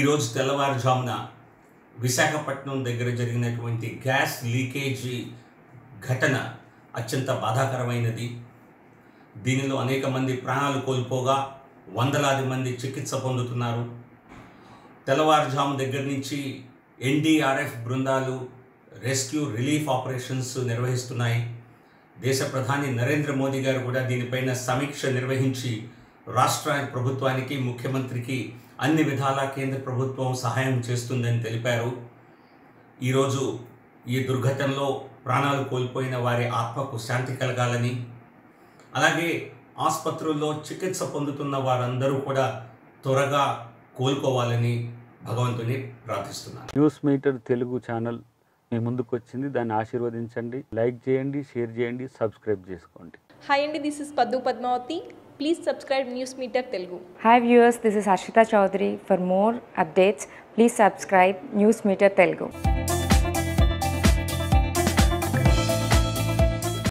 ఈరోజు తెల్లవారుజామున విశాఖపట్నం దగ్గర జరిగినటువంటి గ్యాస్ లీకేజీ ఘటన అత్యంత బాధాకరమైనది దీనిలో అనేక మంది ప్రాణాలు కోల్పోగా వందలాది మంది చికిత్స పొందుతున్నారు తెల్లవారుజాము దగ్గర నుంచి ఎన్డీఆర్ఎఫ్ బృందాలు రెస్క్యూ రిలీఫ్ ఆపరేషన్స్ నిర్వహిస్తున్నాయి దేశ ప్రధాని నరేంద్ర మోదీ గారు కూడా దీనిపైన సమీక్ష నిర్వహించి రాష్ట్ర ప్రభుత్వానికి ముఖ్యమంత్రికి అన్ని విధాలా కేంద్ర ప్రభుత్వం సహాయం చేస్తుందని తెలిపారు ఈరోజు ఈ దుర్ఘటనలో ప్రాణాలు కోల్పోయిన వారి ఆత్మకు శాంతి కలగాలని అలాగే ఆసుపత్రుల్లో చికిత్స పొందుతున్న వారందరూ కూడా త్వరగా కోలుకోవాలని భగవంతుని ప్రార్థిస్తున్నాను న్యూస్ మీటర్ తెలుగు ఛానల్ మీ ముందుకు వచ్చింది దాన్ని ఆశీర్వదించండి లైక్ చేయండి షేర్ చేయండి సబ్స్క్రైబ్ చేసుకోండి హాయ్ అండి this is Paddu Padmavati please subscribe news meter Telugu Hi viewers, this is Harshita Chaudhary. For more updates, please subscribe News Meter Telugu.